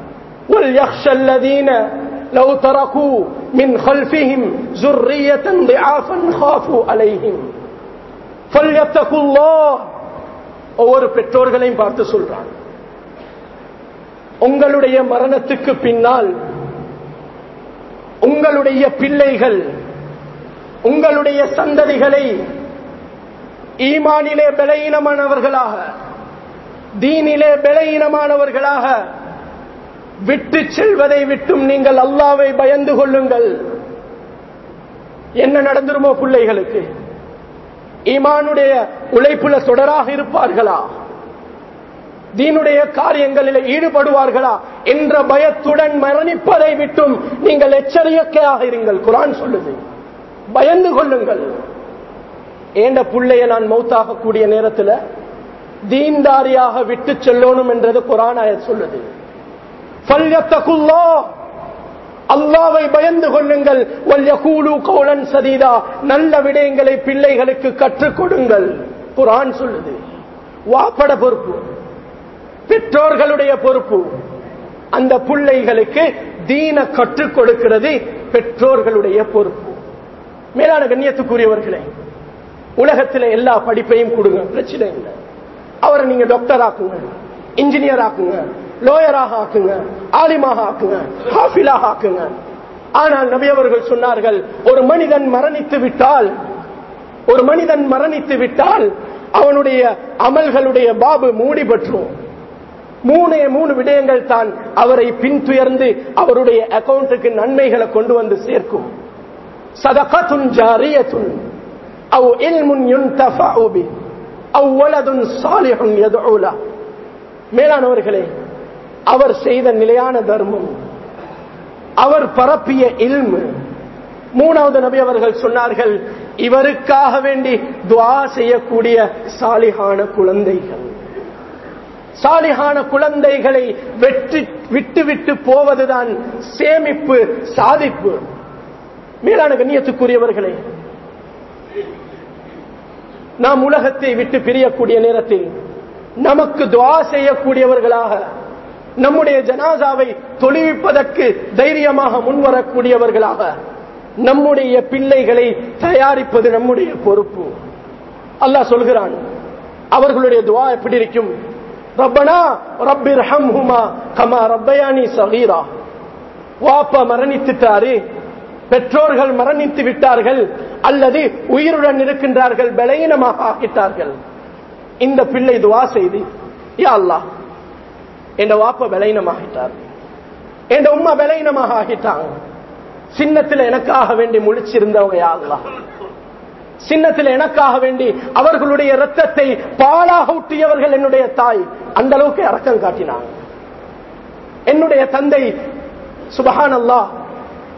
لو تركوا من خلفهم ذرية ضعافا خافوا عليهم فليتقوا الله ஒவ்வொரு பெற்றோர்களையும் பார்த்து சொல்றான் உங்களுடைய மரணத்துக்கு பின்னால் உங்களுடைய பிள்ளைகள் உங்களுடைய சந்ததிகளை ஈமானிலே பலகீனமானவர்களாக தீனிலே பலகீனமானவர்களாக விட்டு செல்வதை விட்டும் நீங்கள் அல்லாவை பயந்து கொள்ளுங்கள் என்ன நடந்துருமோ பிள்ளைகளுக்கு ஈமானுடைய உழைப்புல தொடராக இருப்பார்களா தீனுடைய காரியங்களில் ஈடுபடுவார்களா என்ற பயத்துடன் மரணிப்பதை விட்டும் நீங்கள் எச்சரிக்கையாக இருங்கள் குரான் சொல்லுது பயந்து கொள்ளுங்கள் ஏண்ட புள்ளைய நான் மௌத்தாக கூடிய நேரத்தில் தீன்தாரியாக விட்டு செல்லணும் என்றது குரான் சொல்லுது அல்லாவை பயந்து கொள்ளுங்கள் கௌலன் சதீதா நல்ல விடயங்களை பிள்ளைகளுக்கு கற்றுக் கொடுங்கள் குரான் சொல்லுது வாப்பட பொறுப்பு பெற்றோர்களுடைய பொறுப்பு அந்த பிள்ளைகளுக்கு தீன கற்றுக் கொடுக்கிறது பெற்றோர்களுடைய பொறுப்பு மேலான கண்ணியத்துக்குரியவர்களே உலகத்தில் எல்லா படிப்பையும் கொடுங்க பிரச்சனை இல்லை அவரை நீங்க டாக்டர் ஆக்குங்க இன்ஜினியர் ஆக்குங்க லோயராக ஆக்குங்க ஆலிமாக ஆக்குங்க ஹாஃபிலாக ஆக்குங்க ஆனால் நபியவர்கள் சொன்னார்கள் ஒரு மனிதன் மரணித்து விட்டால் ஒரு மனிதன் மரணித்து விட்டால் அவனுடைய அமல்களுடைய பாபு மூடி பற்றும் மூணே மூணு விடயங்கள் தான் அவரை பின்துயர்ந்து அவருடைய அக்கௌண்ட்டுக்கு நன்மைகளை கொண்டு வந்து சேர்க்கும் சதகத்துன் ஜாரியத்துன் அவ் இல்முன் யுன்தஃபஉ பி அவ் வலதுன் சாலிஹுன் யதுஉலா மேலானவர்களே அவர் செய்த நிலையான தர்மம் அவர் பரப்பிய இல்மு மூணாவது நபி அவர்கள் சொன்னார்கள் இவருக்காக வேண்டி துவா செய்யக்கூடிய சாலிகான குழந்தைகள் சாலிகான குழந்தைகளை வெற்றி விட்டு விட்டு போவதுதான் சேமிப்பு சாதிப்பு மேலான கண்ணியத்துக்குரியவர்களே நாம் உலகத்தை விட்டு பிரியக்கூடிய நேரத்தில் நமக்கு துவா செய்யக்கூடியவர்களாக நம்முடைய ஜனாசாவை தொழுவிப்பதற்கு தைரியமாக முன்வரக்கூடியவர்களாக நம்முடைய பிள்ளைகளை தயாரிப்பது நம்முடைய பொறுப்பு அல்லாஹ் சொல்கிறான் அவர்களுடைய துவா எப்படி இருக்கும் ரப்பனா ரப்பிர் ஹம்ஹுமா கமா ரப்பயானி சகீரா வாப்பா மரணித்துட்டாரு பெற்றோர்கள் மரணித்து விட்டார்கள் அல்லது உயிருடன் இருக்கின்றார்கள் பலகீனமாக ஆகிட்டார்கள் இந்த பிள்ளை துவா செய்து யா அல்லா என் வாப்ப பலகீனமாகிட்டார் என் உம்மா பலகீனமாக ஆகிட்டாங்க சின்னத்தில் எனக்காக வேண்டி முழிச்சிருந்தவங்க யா அல்லா சின்னத்தில் எனக்காக வேண்டி அவர்களுடைய ரத்தத்தை பாலாக ஊட்டியவர்கள் என்னுடைய தாய் அந்த அளவுக்கு இறக்கம் காட்டினாங்க என்னுடைய தந்தை சுபஹான் அல்லா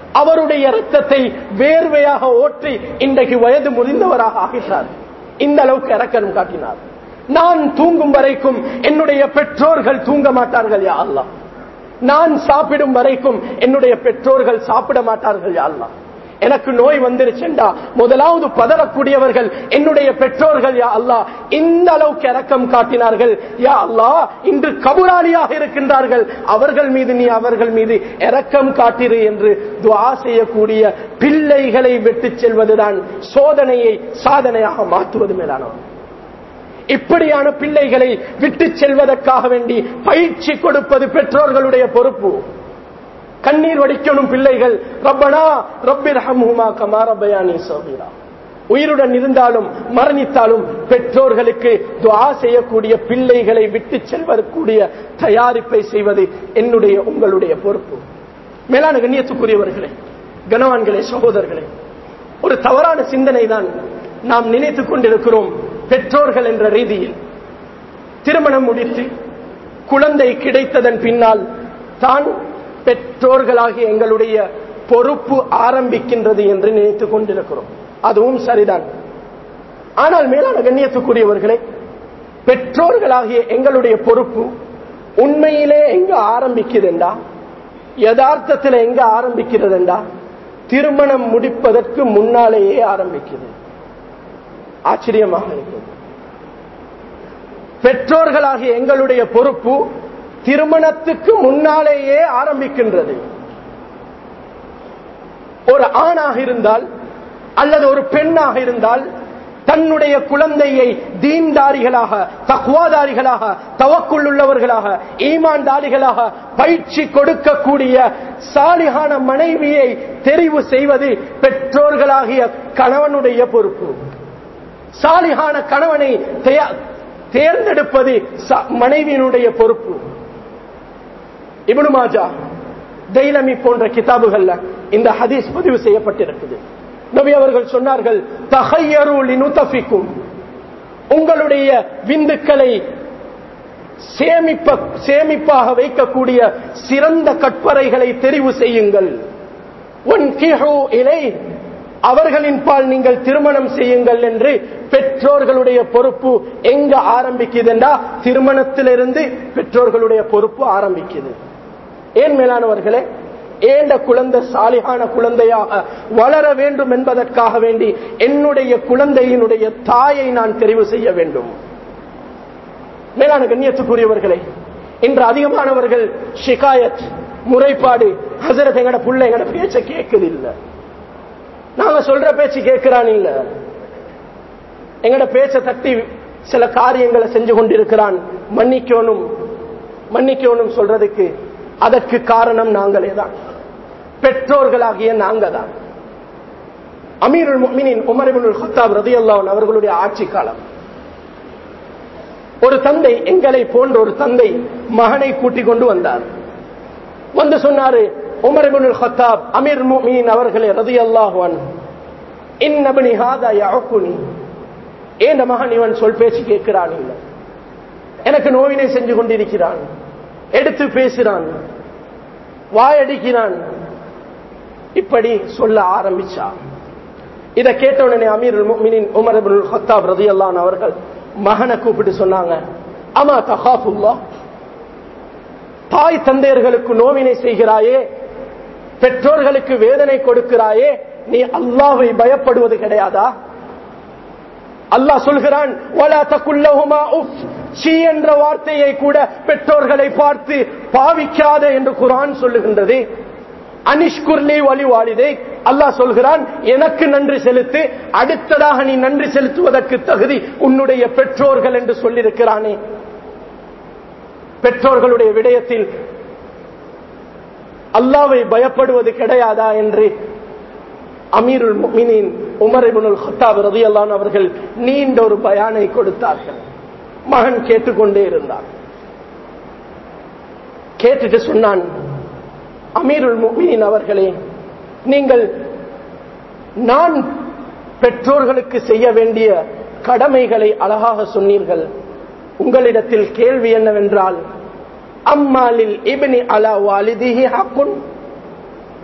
அவருடைய ரத்தத்தை வேர்வையாக ஓற்றி இன்றைக்கு வயது முதிர்ந்தவராக ஆகிறார் இந்த அளவுக்கு இறக்கம் காட்டினார் நான் தூங்கும் வரைக்கும் என்னுடைய பெற்றோர்கள் தூங்க மாட்டார்கள் யா அல்லாஹ் நான் சாப்பிடும் வரைக்கும் என்னுடைய பெற்றோர்கள் சாப்பிட மாட்டார்கள் யா அல்லாஹ் எனக்கு நோய் வந்துருச்சுண்டா முதலாவது பதறக்கூடியவர்கள் என்னுடைய பெற்றோர்கள் யா அல்லாஹ் இந்த அளவுக்கு இரக்கம் காட்டினார்கள் யா அல்லாஹ் இன்று கபுராளியாக இருக்கின்றார்கள் அவர்கள் மீது நீ அவர்கள் மீது இரக்கம் காட்டிரு என்று துஆ செய்யக்கூடிய பிள்ளைகளை விட்டுச் செல்வதுதான் சோதனையை சாதனையாக மாற்றுவது மேலானவர் இப்படியான பிள்ளைகளை விட்டு செல்வதற்காக வேண்டி பயிற்சி கொடுப்பது பெற்றோர்களுடைய பொறுப்பு கண்ணீர் வடிக்கணும் பிள்ளைகள் ரப்பனா ரப்பிர் ஹம்ஹுமா கமா ரப்பயானி சோபிரா உயிருடன் இருந்தாலும் மரணித்தாலும் பெற்றோர்களுக்கு துஆ செய்யக்கூடிய பிள்ளைகளை விட்டு செல்வதற்குரிய தயாரிப்பை செய்வது என்னுடைய உங்களுடைய பொறுப்பு மேலான கண்ணியத்துக்குரியவர்களே கனவான்களே சகோதரர்களே ஒரு தவறான சிந்தனை தான் நாம் நினைத்துக் கொண்டிருக்கிறோம் பெற்றோர்கள் என்ற ரீதியில் திருமணம் முடித்து குழந்தை கிடைத்ததன் பின்னால் தான் பெற்றோர்களாகிய எங்களுடைய பொறுப்பு ஆரம்பிக்கின்றது என்று நினைத்துக் கொண்டிருக்கிறோம் அதுவும் சரிதான் ஆனால் மேலான கண்ணியத்துக்குரியவர்களே பெற்றோர்களாகிய எங்களுடைய பொறுப்பு உண்மையிலே எங்க ஆரம்பிக்குதுண்டா யதார்த்தத்தில் எங்க ஆரம்பிக்கிறதுண்டா திருமணம் முடிப்பதற்கு முன்னாலேயே ஆரம்பிக்குது ஆச்சரியமாக இருக்கிறது பெற்றோர்களாகிய எங்களுடைய பொறுப்பு திருமணத்துக்கு முன்னாலேயே ஆரம்பிக்கின்றது ஒரு ஆணாக இருந்தால் அல்லது ஒரு பெண்ணாக இருந்தால் தன்னுடைய குழந்தையை தீன்தாரிகளாக தக்குவாதாரிகளாக தவக்குள்ளுள்ளவர்களாக ஈமான்தாரிகளாக பயிற்சி கொடுக்கக்கூடிய சாலிகான மனைவியை தெரிவு செய்வது பெற்றோர்களாகிய கணவனுடைய பொறுப்பு சாலிகான கணவனை தேர்ந்தெடுப்பது மனைவியினுடைய பொறுப்பு இபனு மாஜா தைலமி போன்ற கிதாபுகள்ல இந்த ஹதீஸ் பதிவு செய்யப்பட்டிருக்குது நபி அவர்கள் சொன்னார்கள் தகையருளினுத்தபிக்கும் உங்களுடைய விந்துக்களை சேமிப்ப சேமிப்பாக வைக்கக்கூடிய சிறந்த கற்பறைகளை தெரிவு செய்யுங்கள் இலை அவர்களின் பால் நீங்கள் திருமணம் செய்யுங்கள் என்று பெற்றோர்களுடைய பொறுப்பு எங்க ஆரம்பிக்குதுண்டா திருமணத்திலிருந்து பெற்றோர்களுடைய பொறுப்பு ஆரம்பிக்குது ஏன் மேலானவர்களே ஏண்ட குழந்தை சாலிகான குழந்தையாக வளர வேண்டும் என்பதற்காக வேண்டி என்னுடைய குழந்தையினுடைய தாயை நான் தெரிவு செய்ய வேண்டும் மேலான கண்ணியத்துக்குரியவர்களே இன்று அதிகமானவர்கள் ஷிகாயத் முறைப்பாடு ஹசரத் எங்கட புள்ள எங்கட பேச்ச கேட்குது இல்ல நாங்க சொல்ற பேச்சு கேட்கிறான் இல்ல எங்கட பேச்ச தட்டி சில காரியங்களை செஞ்சு கொண்டிருக்கிறான் மன்னிக்கணும் மன்னிக்கணும் சொல்றதுக்கு அதற்கு காரணம் நாங்களே தான் பெற்றோர்களாகிய நாங்க தான் அமீருல் முக்மினின் உமரபுல் ஹத்தாப் ரதியல்லான் அவர்களுடைய ஆட்சி காலம் ஒரு தந்தை எங்களை போன்ற ஒரு தந்தை மகனை கூட்டிக் கொண்டு வந்தார் வந்து சொன்னாரு உமரபுல் ஹத்தாப் அமீர் முக்மினின் அவர்களே ரதியல்லாஹுவன் இன்னபனி ஹாதா யாக்குனி ஏன் மகன் இவன் சொல் பேச்சு கேட்கிறான் இல்லை எனக்கு நோவினை செஞ்சு கொண்டிருக்கிறான் எடுத்து பேசுறான் வாயடிக்கிறான் இப்படி சொல்ல ஆரம்பிச்சா இதை கேட்ட உடனே அமீர் உமர் ஹத்தாப் ரதி அல்லான் அவர்கள் மகனை கூப்பிட்டு சொன்னாங்க அமா தஹாஃபுல்லா தாய் தந்தையர்களுக்கு நோவினை செய்கிறாயே பெற்றோர்களுக்கு வேதனை கொடுக்கிறாயே நீ அல்லாவை பயப்படுவது கிடையாதா அல்லாஹ் சொல்கிறான் சி என்ற வார்த்தையை கூட பெற்றோர்களை பார்த்து பாவிக்காத என்று குரான் சொல்லுகின்றது அனிஷ்குர்லி வழி வாலிதை அல்லாஹ் சொல்கிறான் எனக்கு நன்றி செலுத்து அடுத்ததாக நீ நன்றி செலுத்துவதற்கு தகுதி உன்னுடைய பெற்றோர்கள் என்று சொல்லியிருக்கிறானே பெற்றோர்களுடைய விடயத்தில் அல்லாவை பயப்படுவது கிடையாதா என்று அமீருல் முமினின் உமர் இபுல் ஹத்தாப் ரதியல்லான் அவர்கள் நீண்ட ஒரு பயானை கொடுத்தார்கள் மகன் கேட்டுக்கொண்டே இருந்தான் கேட்டுட்டு சொன்னான் அமீருல் முமினின் அவர்களே நீங்கள் நான் பெற்றோர்களுக்கு செய்ய வேண்டிய கடமைகளை அழகாக சொன்னீர்கள் உங்களிடத்தில் கேள்வி என்னவென்றால் அம்மாலில் இபினி அலா வாலிதிஹி ஹக்குன்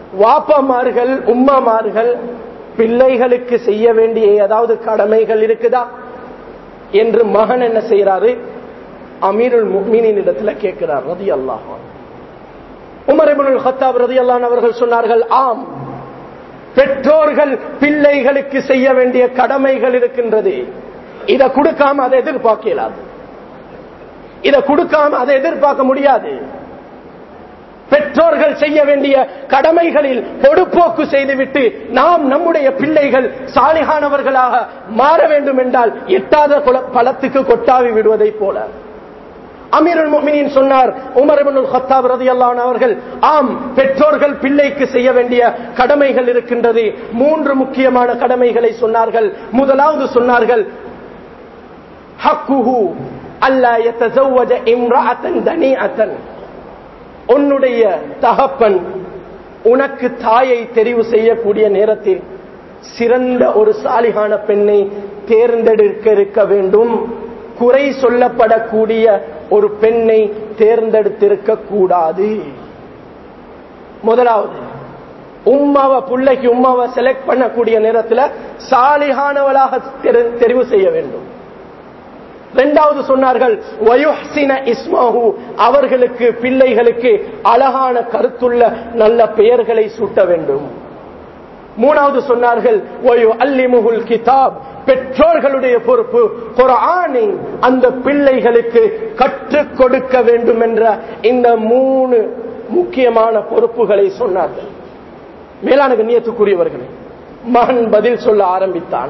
வாப்பமார்கள் உம்மாமார்கள் பிள்ளைகளுக்கு செய்ய வேண்டிய ஏதாவது கடமைகள் இருக்குதா என்று மகன் என்ன செய்யறாரு அமீருல் முக்மீனின் இடத்துல கேட்கிறார் ரதி அல்லாஹ் உமர் இப்னுல் ஹத்தாப் ரதி அல்லான் அவர்கள் சொன்னார்கள் ஆம் பெற்றோர்கள் பிள்ளைகளுக்கு செய்ய வேண்டிய கடமைகள் இருக்கின்றது இதை கொடுக்காம அதை எதிர்பார்க்க இயலாது இதை கொடுக்காம அதை எதிர்பார்க்க முடியாது பெற்றோர்கள் செய்ய வேண்டிய கடமைகளில் பொடுப்போக்கு செய்துவிட்டு நாம் நம்முடைய பிள்ளைகள் சாலிகானவர்களாக மாற வேண்டும் என்றால் எட்டாத குல- பழத்துக்கு கொட்டாவி விடுவதை போல அமீருல் முஃமினீன் சொன்னார் உமர் இப்னுல் கத்தாப் ரலியல்லாஹு அவர்கள் ஆம் பெற்றோர்கள் பிள்ளைக்கு செய்ய வேண்டிய கடமைகள் இருக்கின்றது மூன்று முக்கியமான கடமைகளை சொன்னார்கள் முதலாவது சொன்னார்கள் ஹக்குஹு அல்லா யத்தஸவ்வஜ இம்ரஅத்தன் தனிஅத்தன் உன்னுடைய தகப்பன் உனக்கு தாயை தெரிவு செய்யக்கூடிய நேரத்தில் சிறந்த ஒரு சாலிகான பெண்ணை தேர்ந்தெடுக்க இருக்க வேண்டும் குறை சொல்லப்படக்கூடிய ஒரு பெண்ணை தேர்ந்தெடுத்திருக்க கூடாது முதலாவது உம்மாவை பிள்ளைக்கு உம்மாவை செலக்ட் பண்ணக்கூடிய நேரத்தில் சாலிகானவளாக தெரி- தெரிவு செய்ய வேண்டும் இரண்டாவது சொன்னார்கள் வயுஹ்சின இஸ்மாஹு அவர்களுக்கு பிள்ளைகளுக்கு அழகான கருத்துள்ள நல்ல பெயர்களை சூட்ட வேண்டும் மூணாவது சொன்னார்கள் வயு அல்லிமுகுல் கிதாப் பெற்றோர்களுடைய பொறுப்பு குர்ஆனை அந்த பிள்ளைகளுக்கு கற்றுக் கொடுக்க வேண்டும் என்ற இந்த மூணு முக்கியமான பொறுப்புகளை சொன்னார்கள் மேலான கண்ணியத்துக்குரியவர்களே மகன் பதில் சொல்ல ஆரம்பித்தான்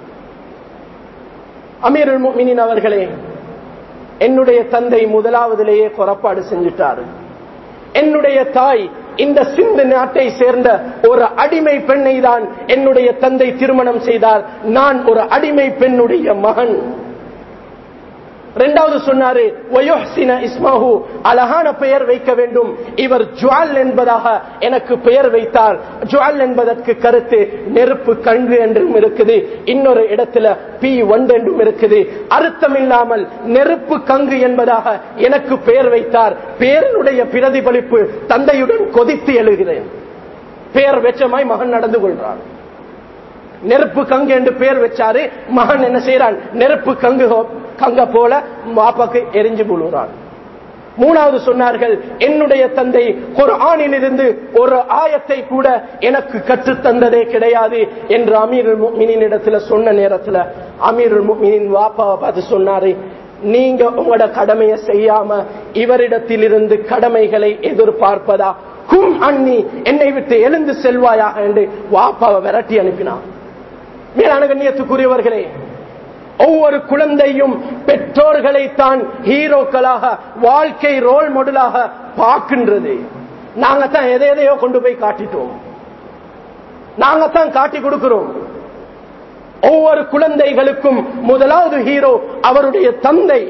அமீருல் முஃமினீன் அவர்களே என்னுடைய தந்தை முதலாவதிலேயே புறப்பாடு செஞ்சிட்டாரு என்னுடைய தாய் இந்த சிந்து நாட்டை சேர்ந்த ஒரு அடிமை பெண்ணை தான் என்னுடைய தந்தை திருமணம் செய்தார் நான் ஒரு அடிமை பெண்ணுடைய மகன் இரண்டாவது சொன்னாரு வயோஹ்சின இஸ்மாஹு அழகான பெயர் வைக்க வேண்டும் இவர் ஜுவால் என்பதாக எனக்கு பெயர் வைத்தார் ஜுவால் என்பதற்கு கருத்து நெருப்பு கங்கு என்றும் இருக்குது இன்னொரு இடத்துல பி ஒன்று என்றும் இருக்குது அர்த்தம் இல்லாமல் நெருப்பு கங்கு என்பதாக எனக்கு பெயர் வைத்தார் பேரனுடைய பிரதிபலிப்பு தந்தையுடன் கொதித்து எழுகிறேன் பெயர் வெச்சமாய் மகன் நடந்து கொள்றான் நெருப்பு கங்கு என்று பெயர் வச்சாரு மகன் என்ன செய்யறான் நெருப்பு கங்கு கங்க போல மாப்பாக்கு எரிஞ்சு விழுறான் மூணாவது சொன்னார்கள் என்னுடைய தந்தை ஒரு ஆணிலிருந்து ஒரு ஆயத்தை கூட எனக்கு கற்றுத் தந்ததே கிடையாது என்று அமீர் முக்மினின் இடத்துல சொன்ன நேரத்துல அமீர் முக்மினின் வாப்பாவை பார்த்து சொன்னாரு நீங்க உங்களோட கடமையை செய்யாம இவரிடத்திலிருந்து கடமைகளை எதிர்பார்ப்பதா கும் அண்ணி என்னை விட்டு எழுந்து செல்வாயாக என்று வாப்பாவை விரட்டி அனுப்பினான் மேலான கண்ணியத்துக்குரியவர்களே ஒவ்வொரு குழந்தையும் பெற்றோர்களை தான் ஹீரோக்களாக வாழ்க்கை ரோல் மாடலாக பார்க்கின்றது நாங்க தான் எதை எதையோ கொண்டு போய் காட்டிட்டோம் நாங்க தான் காட்டி கொடுக்கிறோம் ஒவ்வொரு குழந்தைகளுக்கும் முதலாவது ஹீரோ அவருடைய தந்தை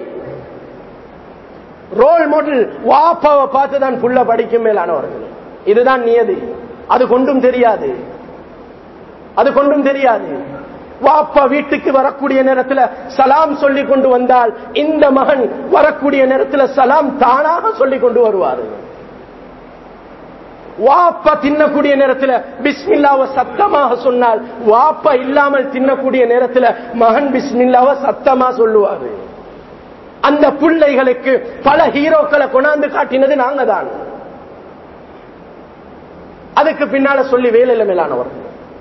ரோல் மாடல் வாப்பாவை பார்த்து தான் புள்ள படிக்கும் மேலானவர்கள் இதுதான் நியதி அது கொண்டும் தெரியாது அது கொண்டும் தெரியாது வாப்பா வீட்டுக்கு வரக்கூடிய நேரத்தில் சலாம் சொல்லி கொண்டு வந்தால் இந்த மகன் வரக்கூடிய நேரத்தில் சலாம் தானாக சொல்லி கொண்டு வருவார் வாப்பா தின்னக்கூடிய நேரத்தில் பிஸ்மில்லாவை சத்தமாக சொன்னால் வாப்பா இல்லாமல் தின்னக்கூடிய நேரத்தில் மகன் பிஸ்மில்லாவை சத்தமா சொல்லுவாரு அந்த பிள்ளைகளுக்கு பல ஹீரோக்களை கொண்டாந்து காட்டினது நாங்க தான் அதுக்கு பின்னால சொல்லி வேலையில மேலானவர்கள்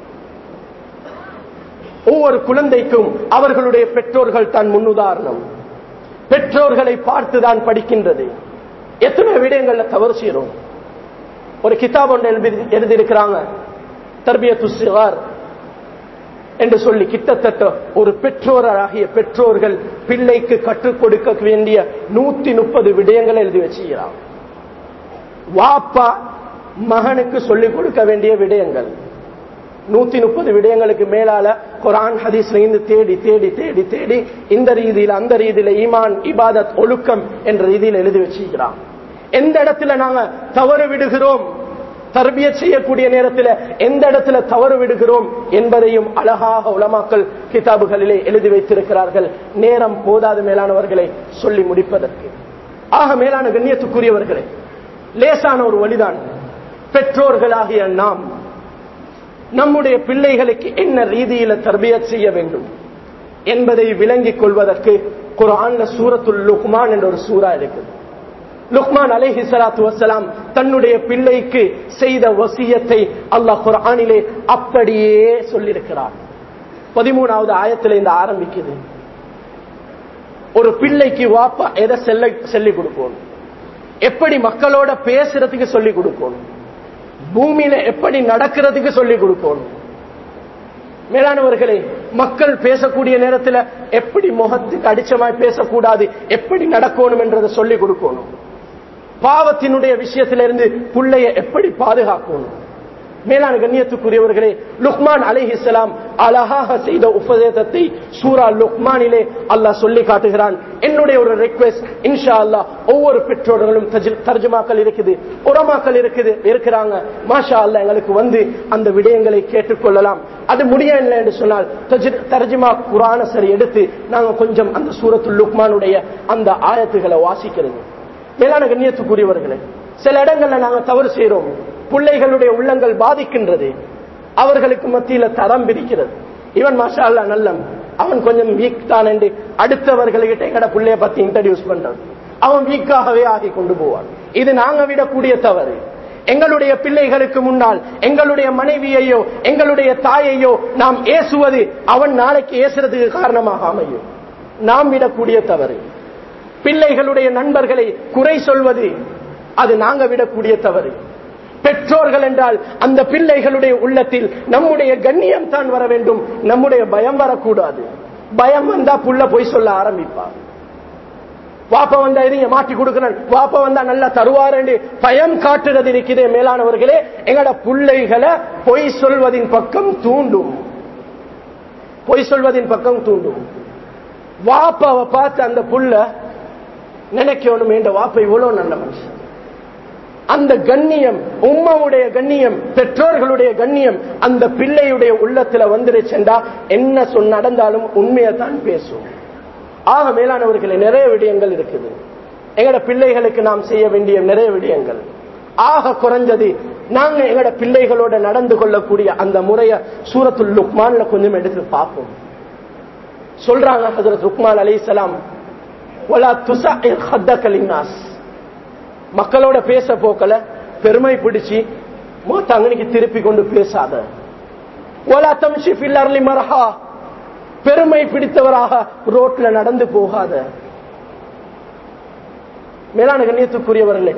ஒவ்வொரு குழந்தைக்கும் அவர்களுடைய பெற்றோர்கள் தான் முன்னுதாரணம் பெற்றோர்களை பார்த்துதான் படிக்கின்றது எத்தனை விடயங்கள்ல தவறு செய்யறோம் ஒரு கிதாப் ஒன்று எழுதி எழுதியிருக்கிறாங்க தர்பியத்து சிகார் என்று சொல்லி கிட்டத்தட்ட ஒரு பெற்றோராகிய பெற்றோர்கள் பிள்ளைக்கு கற்றுக் கொடுக்க வேண்டிய நூத்தி முப்பது விடயங்களை எழுதி வச்சுக்கிறான் வாப்பா மகனுக்கு சொல்லிக் கொடுக்க வேண்டிய விடயங்கள் நூத்தி முப்பது விடயங்களுக்கு மேலால குரான் ஹதீஸ்ல இருந்து தேடி தேடி தேடி தேடி இந்த ரீதியில அந்த ரீதியில ஈமான் இபாதத் ஒழுக்கம் என்ற ரீதியில் எழுதி வச்சிருக்கிறான் எந்த இடத்துல நாங்க தவறு விடுகிறோம் தர்பிய செய்யக்கூடிய நேரத்தில் எந்த இடத்துல தவறு விடுகிறோம் என்பதையும் அழகாக உலமாக்கல் கிதாபுகளிலே எழுதி வைத்திருக்கிறார்கள் நேரம் போதாது மேலானவர்களை சொல்லி முடிப்பதற்கு ஆக மேலான கண்ணியத்துக்குரியவர்களே லேசான ஒரு வழிதான் பெற்றோர்களாகிய நாம் நம்முடைய பிள்ளைகளுக்கு என்ன ரீதியில தர்பியத் செய்ய வேண்டும் என்பதை விளங்கிக் கொள்வதற்கு குரான்ல சூரத்துல் லுக்மான் என்ற ஒரு சூறா இருக்குது லுக்மான் அலைஹி சலாத்து வசலாம் தன்னுடைய பிள்ளைக்கு செய்த வசியத்தை அல்லாஹ் குரானிலே அப்படியே சொல்லியிருக்கிறார் பதிமூணாவது ஆயத்தில் இந்த ஆரம்பிக்குது ஒரு பிள்ளைக்கு வாப்பா எதை செல்ல சொல்லி கொடுக்கணும் எப்படி மக்களோட பேசுறதுக்கு சொல்லி கொடுக்கணும் பூமியில எப்படி நடக்கிறதுக்கு சொல்லி கொடுக்கணும் மேலானவர்களே மக்கள் பேசக்கூடிய நேரத்தில் எப்படி முகத்துக்கு அடிச்சமாய் பேசக்கூடாது எப்படி நடக்கணும் என்றதை சொல்லி கொடுக்கணும் பாவத்தினுடைய விஷயத்திலிருந்து புள்ளைய எப்படி பாதுகாக்கணும் மேலான கண்ணியத்துக்குரியவர்களே லுக்மான் அலிஹிஸ்லாம் அழகாக செய்த உபதேசத்தை சூரா லுக்மானிலே அல்லாஹ் சொல்லி காட்டுகிறான் என்னுடைய ஒரு ரெக்வெஸ்ட் இன்ஷா அல்லாஹ் ஒவ்வொரு பெற்றோர்களும் தர்ஜமாக்கள் இருக்குது உரமாக்கள் இருக்குது இருக்கிறாங்க மாஷா அல்லா எங்களுக்கு வந்து அந்த விடயங்களை கேட்டுக்கொள்ளலாம் அது முடியவில்லை என்று சொன்னால் தர்ஜமா குரான சரி எடுத்து நாங்க கொஞ்சம் அந்த சூரத்து லுக்மானுடைய அந்த ஆயத்துகளை வாசிக்கிறது மேலான கண்ணியத்துக்குரியவர்களே சில இடங்கள்ல நாங்க தவறு செய்யறோம் பிள்ளைகளுடைய உள்ளங்கள் பாதிக்கின்றது அவர்களுக்கு மத்தியில தரம் பிரிக்கிறது இவன் மாஷா அல்லா நல்லம் அவன் கொஞ்சம் வீக் தான் என்று அடுத்தவர்கள்கிட்ட எங்கட பிள்ளைய பத்தி இன்ட்ரடியூஸ் பண்றது அவன் வீக்காகவே ஆகி கொண்டு போவான் இது நாங்க விடக்கூடிய தவறு எங்களுடைய பிள்ளைகளுக்கு முன்னால் எங்களுடைய மனைவியையோ எங்களுடைய தாயையோ நாம் ஏசுவது அவன் நாளைக்கு ஏசுறதுக்கு காரணமாக அமையும் நாம் விடக்கூடிய தவறு பிள்ளைகளுடைய நண்பர்களை குறை சொல்வது அது நாங்க விடக்கூடிய தவறு பெற்றோர்கள் என்றால் அந்த பிள்ளைகளுடைய உள்ளத்தில் நம்முடைய கண்ணியம் தான் வர வேண்டும் நம்முடைய பயம் வரக்கூடாது பயம் வந்தா புள்ள போய் சொல்ல ஆரம்பிப்பார் வாப்ப வந்தா இதைய மாட்டி கொடுக்கிறேன் வாப்ப வந்தா நல்லா தருவாரு பயம் காட்டுறது இருக்கிறதே மேலானவர்களே எங்கட பிள்ளைகளை பொய் சொல்வதின் பக்கம் தூண்டும் பொய் சொல்வதின் பக்கம் தூண்டும் வாப்பாவை பார்த்து அந்த புள்ள நினைக்கணும் என்ற வாப்பை இவ்வளவு நல்ல மனுஷன் அந்த கண்ணியம் உம்மாவுடைய கண்ணியம் பெற்றோர்களுடைய கண்ணியம் அந்த பிள்ளையுடைய உள்ளத்துல வந்துருச்சுண்டா என்ன சொன்ன நடந்தாலும் உண்மையை தான் பேசும் ஆக மேலானவர்களே நிறைய விடயங்கள் இருக்குது எங்கட பிள்ளைகளுக்கு நாம் செய்ய வேண்டிய நிறைய விடயங்கள் ஆக குறைஞ்சது நாங்க எங்கட பிள்ளைகளோட நடந்து கொள்ளக்கூடிய அந்த முறைய சூரத்துல் லுக்மான்ல கொஞ்சம் எடுத்து பார்ப்போம் சொல்றாங்க ஹசரத் லுக்மான் அலி சலாம் மக்களோட பேச போக்கல பெருமை பிடிச்சு மூத்தங்கனிக்கு திருப்பி கொண்டு பேசாத ஓலா தம்ஷி பில்லர்லி மரஹா பெருமை பிடித்தவராக ரோட்ல நடந்து போகாத மேலான கண்ணியத்துக்குரியவர்களே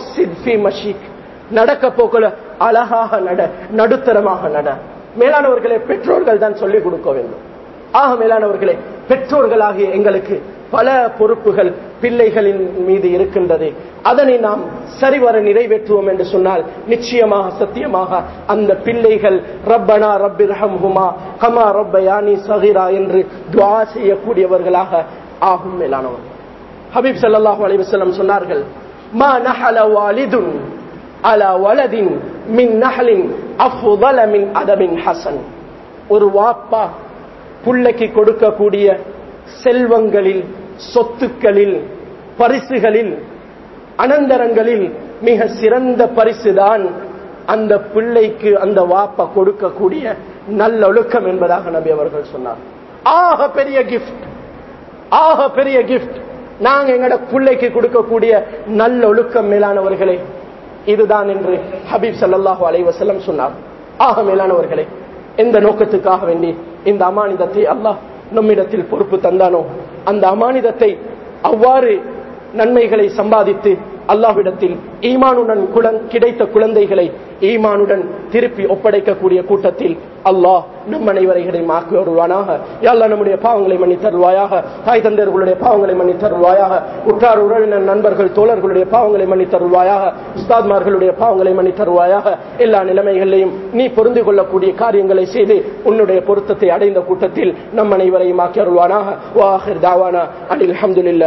நடக்க போக்கல அழகாக நட நடுத்தரமாக நட மேலானவர்களே பெற்றோர்கள் தான் சொல்லிக் கொடுக்க வேண்டும் ஆக மேலானவர்களே பெற்றோர்களாகிய எங்களுக்கு பல பொறுப்புகள் பிள்ளைகளின் மீது இருக்கின்றது அதனை நாம் சரிவர நிறைவேற்றுவோம் என்று சொன்னால் நிச்சயமாக சத்தியமாக அந்த பிள்ளைகள் ரப்பனா ரப்பிர் ஹம்ஹுமா கமா ரப்பயானி சகிரா என்று துவா செய்யக்கூடியவர்களாக ஆகும் மேலானவர் ஹபீப் சல்லாஹூ அலைவசல்லம் சொன்னார்கள் மா நஹல வாலிதுன் அலா வலதின் மின் நஹலின் அஃபுதல மின் அதமின் ஹசன் ஒரு வாப்பா புள்ளைக்கு கொடுக்கக்கூடிய செல்வங்களில் சொத்துக்களில் பரிசுகளில் அனந்தரங்களில் மிக சிறந்த பரிசுதான் அந்த பிள்ளைக்கு அந்த வாப்ப கொடுக்கக்கூடிய நல்லொழுக்கம் என்பதாக நபி அவர்கள் சொன்னார் ஆக பெரிய கிஃப்ட் ஆக பெரிய கிஃப்ட் நாங்க எங்கட பிள்ளைக்கு கொடுக்கக்கூடிய நல்ல ஒழுக்கம் மேலானவர்களே இதுதான் என்று ஹபீப் சல்லாஹூ அலைவசல்லம் சொன்னார் ஆக மேலானவர்களே எந்த நோக்கத்துக்காக வேண்டி இந்த அமானிதத்தை அல்லாஹ் நம்மிடத்தில் பொறுப்பு தந்தானோ அந்த அமானிதத்தை அவ்வாறு நன்மைகளை சம்பாதித்து அல்லாஹ்விடத்தில் ஈமானுடன் குழந் கிடைத்த குழந்தைகளை ஈமானுடன் திருப்பி ஒப்படைக்கக்கூடிய கூட்டத்தில் அல்லாஹ் நம் அனைவரைகளையும் ஆக்கி வருவானாக யாழ்லா நம்முடைய பாவங்களை மன்னி தருவாயாக தாய் தந்தையர்களுடைய பாவங்களை மன்னி தருவாயாக உற்றார் உறவினர் நண்பர்கள் தோழர்களுடைய பாவங்களை மன்னி தருவாயாக உஸ்தாத்மார்களுடைய பாவங்களை மன்னி தருவாயாக எல்லா நிலைமைகளிலையும் நீ பொருந்து கொள்ளக்கூடிய காரியங்களை செய்து உன்னுடைய பொருத்தத்தை அடைந்த கூட்டத்தில் நம் அனைவரையும் ஆக்கி வருவானாக வாஹிர் தாவானா அனில் அஹமதுல்லா